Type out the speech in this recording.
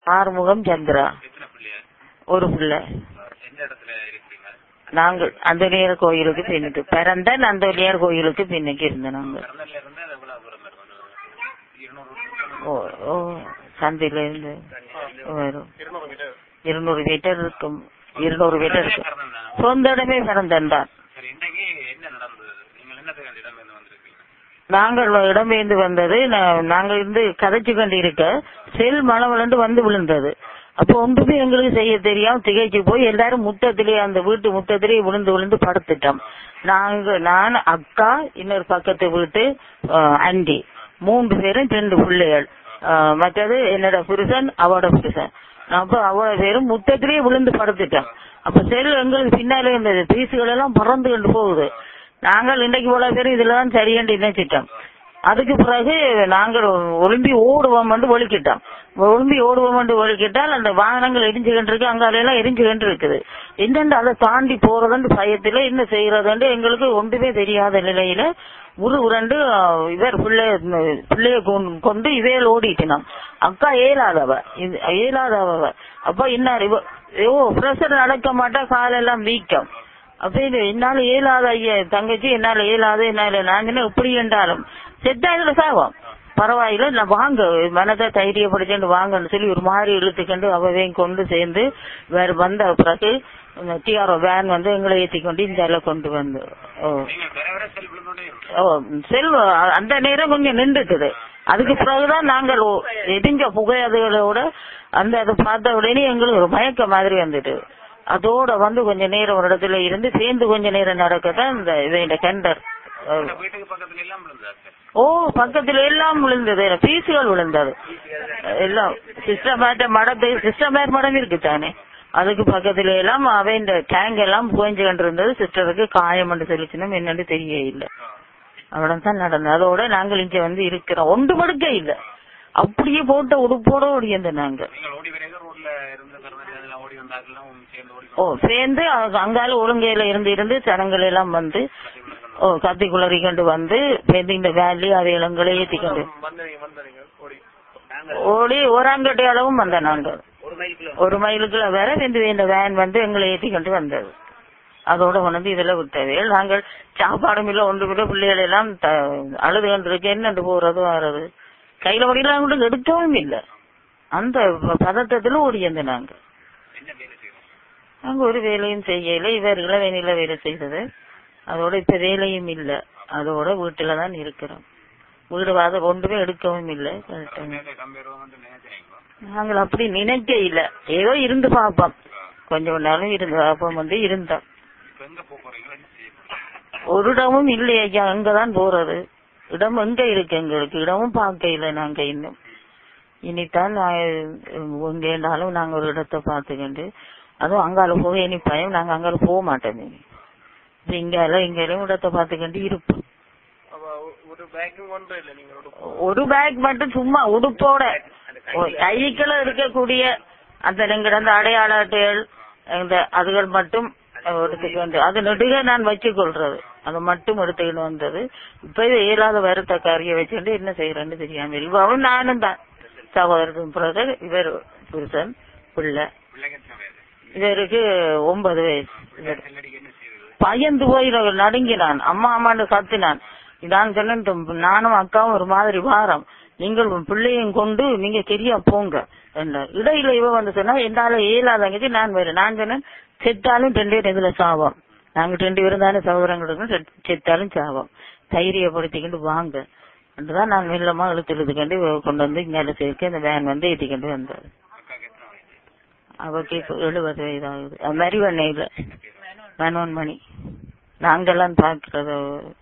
ஆறுமுகம் சந்திரா எத்தனை பிள்ளையார் ஒரு பிள்ளை எந்த இடத்துல இருக்கீங்க நாங்கள் அந்தோனியார் கோயிலுக்கு பின்னுக்கு பிறந்தன் அந்தோனியார் கோயிலுக்கு பின்னுக்கு இருந்தோம் நாங்க பிறந்தல இருந்து அது எவ்வளவு தூரம் இருக்கும் இருநூறு ஓ ஓ சந்தையில இருந்து வரும் இருநூறு மீட்டர் இருக்கும் இருநூறு மீட்டர் இருக்கும் சொந்த இடமே பிறந்தன் தான் சரி இன்றைக்கு என்ன நடந்தது நீங்கள் என்னத்துக்கு அந்த இடம் இருந்து வந்திருக்கீங்க நாங்கள் இடம்பெயர்ந்து வந்தது நா- நாங்கள் இருந்து கதைச்சு கொண்டு இருக்க செல் மலமலண்டு வந்து விழுந்தது அப்போ ஒன்றுமே எங்களுக்கு செய்ய தெரியாம திகைச்சு போய் எல்லாரும் முத்தத்திலேயே அந்த வீட்டு முத்தத்திலேயே விழுந்து விழுந்து படுத்துட்டோம் நாங்க நான் அக்கா இன்னொரு பக்கத்து வீட்டு அஹ், ஆண்டி மூன்று பேரும் ரெண்டு பிள்ளைகள் அஹ், மற்றது என்னோட புருஷன் அவட புருஷன் அப்ப அவ்வளவு பேரும் முத்தத்திலேயே விழுந்து படுத்துட்டோம் அப்ப செல் எங்களுக்கு பின்னாலே இருந்தது பீசுகள் எல்லாம் பறந்து கொண்டு போகுது நாங்கள் இன்றைக்கு இவ்வளவு பேரும் இதுலதான் சரியென்று நினைச்சிட்டோம் அதுக்கு பிறகு நாங்கள் ஒலிம்பி ஓடுவோம் என்று ஒழிக்கிட்டோம் ஒலிம்பி ஓடுவோம் என்று ஒழிக்கிட்டால் அந்த வாகனங்கள் எரிஞ்சுகிட்டு இருக்கு அங்கால எல்லாம் எரிஞ்சுகிட்டு இருக்குது என்னென்று அதை தாண்டி போறதுன்னு பயத்துல என்ன செய்யறதுன்னு எங்களுக்கு ஒன்றுமே தெரியாத நிலையில உரு உரண்டு அஹ், இவர் பிள்ளை பிள்ளைய கொண்டு- கொண்டு இவையில் ஓடிட்டினோம் அக்கா ஏலாதவ இது ஏலாதவ அப்ப என்ன இவ ஓ பிரஷர் நடக்க மாட்டா காலெல்லாம் வீக்கம் அப்ப இது என்னால இயலாத ஐயா தங்கச்சி என்னால இயலாது என்னால நாங்க எப்படி என்றாலும் செத்தா இதுல சாவோம் பரவாயில்ல நான் வாங்க மனதை தைரியப்படுத்திட்டு வாங்கன்னு சொல்லி ஒரு மாதிரி இழுத்துக்கொண்டு அவவையும் கொண்டு சேர்ந்து வேற வந்த பிறகு டிஆர்ஓ வேன் வந்து எங்களை ஏத்தி கொண்டு இந்த கொண்டு வந்து ஓ நீங்கள் வர வர செல் விழுந்தோடே ஓ செல்வ அந்த நேரம் கொஞ்சம் நின்றுட்டுது அதுக்கு பிறகுதான் நாங்கள் ஓ- எரிஞ்ச புகையாதுகளோட அந்த அதை பார்த்த உடனே எங்களுக்கு ஒரு மயக்க மாதிரி வந்துட்டு அதோட வந்து கொஞ்ச நேரம் ஒரு இடத்துல இருந்து சேர்ந்து கொஞ்ச நேரம் நடக்கத்தான் இந்த இவன் கண்டர் இந்த வீட்டுக்கு பக்கத்துல எல்லாம் விழுந்தா சார் ஓ பக்கத்துல எல்லாம் விழுந்தது பீசுகள் விழுந்தது எல்லாம் சிஸ்டமேட்ட மடத்து சிஸ்டமேட் மடம் இருக்கு தானே அதுக்கு பக்கத்துல எல்லாம் அவன் இந்த டேங்க் எல்லாம் புகஞ்சு கொண்டிருந்தது சிஸ்டருக்கு காயம் என்று சொல்லிச்சுன்னு என்னன்னு தெரிய இல்ல அவ்வளவு தான் நடந்தது அதோட நாங்கள் இங்க வந்து இருக்கிறோம் ஒன்று படுக்க இல்ல அப்படியே போட்ட உடுப்போட ஓடியந்த நாங்க நீங்கள் ஓடி வரைக்கும் ரோட்ல இருந்த பிறந்த அதெல்லாம் ஓடி வந்தாக்கெல்லாம் சேர்ந்து ஓடி ஓ சேர்ந்து அங்க- அங்கால ஒழுங்கையில இருந்து இருந்து சனங்கள் எல்லாம் வந்து ஓ கத்தி குளறி கொண்டு வந்து சேர்ந்து இந்த வேலி அதை இளங்களை ஏத்தி கொண்டு ஓடி ஓராங்கட்டை அளவும் வந்த நாங்கள் ஒரு மைலுக்குள்ள ஒரு மைலுக்குள்ள வேற ரெண்டு இந்த வேன் வந்து எங்களை ஏத்தி கொண்டு வந்தது அதோட கொண்டு இதுல விட்டது நாங்கள் சாப்பாடும் இல்ல ஒன்று கூட பிள்ளைகள் எல்லாம் த- அழுது கொண்டிருக்கு என்னண்டு போறது வர்றது கையில முடியலாம் கூட எடுக்கவும் இல்ல அந்த பதட்டத்துல ஓடியந்து நாங்க என்ன வேலை செய்யணும் நாங்க ஒரு வேலையும் செய்யல இவர் இளவேனில வேலை செய்தது அதோட இப்ப வேலையும் இல்ல அதோட வீட்டுல தான் இருக்கிறோம் வீடு வாத ஒன்றுமே எடுக்கவும் இல்ல நேரத்தை கம்பேருவோம் நினைக்கிறீங்களா நாங்கள் அப்படி நினைக்க இல்ல ஏதோ இருந்து பார்ப்போம் கொஞ்சம் நாளும் இருந்து பார்ப்போம் வந்து இருந்தோம் இப்ப எங்க போக போறீங்களா என்ன செய்ய போறீங்க ஒரு இடமும் இல்லையா ஐயா அங்கதான் போறது இடம் எங்க இருக்கு எங்களுக்கு இடமும் பார்க்க இல்லை நாங்க இன்னும் இனித்தான் நான் எங்கேனாலும் நாங்க ஒரு இடத்தை பார்த்துக்கிண்டு அதுவும் அங்கால போக இனி பயம் நாங்க அங்கால போக மாட்டோம் இனி இப்ப இங்கால இங்காலும் இடத்தை பார்த்துக்கிண்டு இருப்போம் ஒரு பேக்கும் கொண்டு இல்ல நீங்க ஒரு ஒரு பேக் மட்டும் சும்மா உடுப்போட ஒரு கைக்குள்ள இருக்கக்கூடிய அந்த நீங்க அந்த அடையாள அட்டைகள் இந்த அதுகள் மட்டும் எடுத்துக்கொண்டு அது நெடுக நான் வச்சு கொள்றது அது மட்டும் எடுத்துக்கிட்டு வந்தது இப்ப இது இயலாத வருத்த காரிய வச்சுட்டு என்ன செய்யறேன்னு தெரியாம இவாவும் நானும் தான் சகோதரன் பிரதர் இவர் புருஷன் பிள்ளை பிள்ளைங்க எத்தனை வயது இவருக்கு ஒன்பது வயசு இவர் செல்லடிக்கு என்ன செய்யுது பயந்து போய் நடுங்கினான் அம்மா அம்மான்னு கத்தினான் இதான் சொன்னேன் நானும் அக்காவும் ஒரு மாதிரி வாரம் நீங்கள் உன் பிள்ளையும் கொண்டு நீங்க கெரியா போங்க என்றார் இடையில இவ வந்து சொன்னா என்னால இயலாதங்கச்சு நான் வேறு நான் சொன்னேன் செத்தாலும் ரெண்டு பேரும் இதுல சாவோம் நாங்க ரெண்டு பேரும் தானே சகோதரங்களுக்கு செத்- செத்தாலும் சாவோம் தைரியப்படுத்திக்கிட்டு வாங்க என்றுதான் நான் மெல்லமா இழுத்து இழுத்துக்கண்டு கொண்டு வந்து இங்கே சேர்க்க இந்த வேன் வந்து ஏத்திக்கிட்டு வந்தார் அக்காக்கு எத்தனை வயசு அவருக்கு இப்ப எழுபது வயதாகுது மறிவண்ணையில மனோன் மணி நாங்கெல்லாம் பார்க்கறது